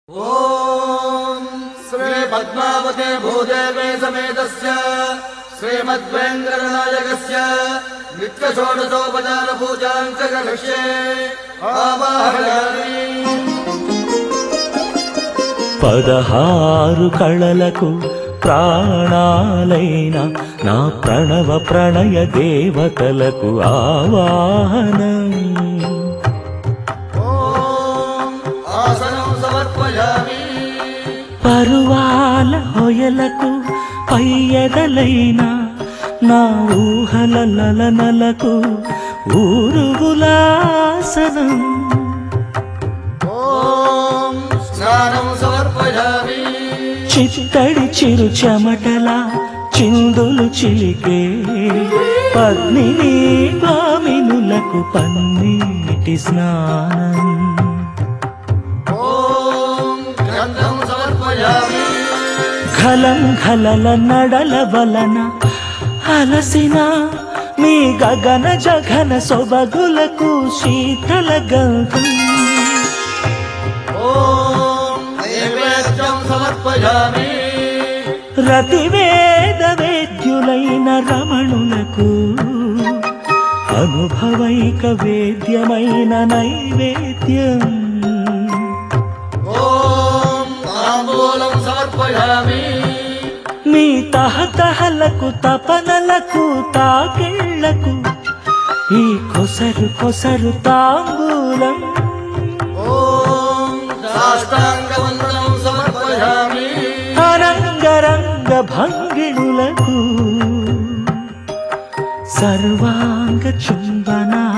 ॐ श्री पद्मावते भूदेवे समेतस्य श्रीमद्वेङ्कटनायकस्य नित्यषोडशोपचार पूजाम् च करिष्ये आवाहयामि పదహారు కళలకు ప్రాణాలైన నా ప్రణవ ప్రణయ దేవతలకు ఆవాహనం ॐ आसनं समर्पयामि పరువాల హొయలకు పయ్యదలైన నా ఊహల లలనలకు ఊరుగులాసనం ॐ स्नानं समर्पयामि చిత్తడి చిరు చెమటల చిందులు చిలికే పద్మిని పామినులకు పన్నీటి స్నానం ॐ गन्धं समर्पयामि ఖలం ఖలల నడల వలన అలసిన మీ గగన జఘన సొబగులకు శీతల గంధం ॐ नैवेद्यं समर्पयामि రతివేద వేద్యులైన రమణులకు అనుభవైక వేద్యమైన నైవేద్యం ॐ ताम्बूलं समर्पयामि మీ తహతహలకు తపనలకు తాకిళ్లకు ఈ కొసరు కొసరు తాంబూలం ॐ साष्टाङ्गवन्दनं समर्पयामि అరంగరంగ భంగిణులకు సర్వాంగ చుంబనా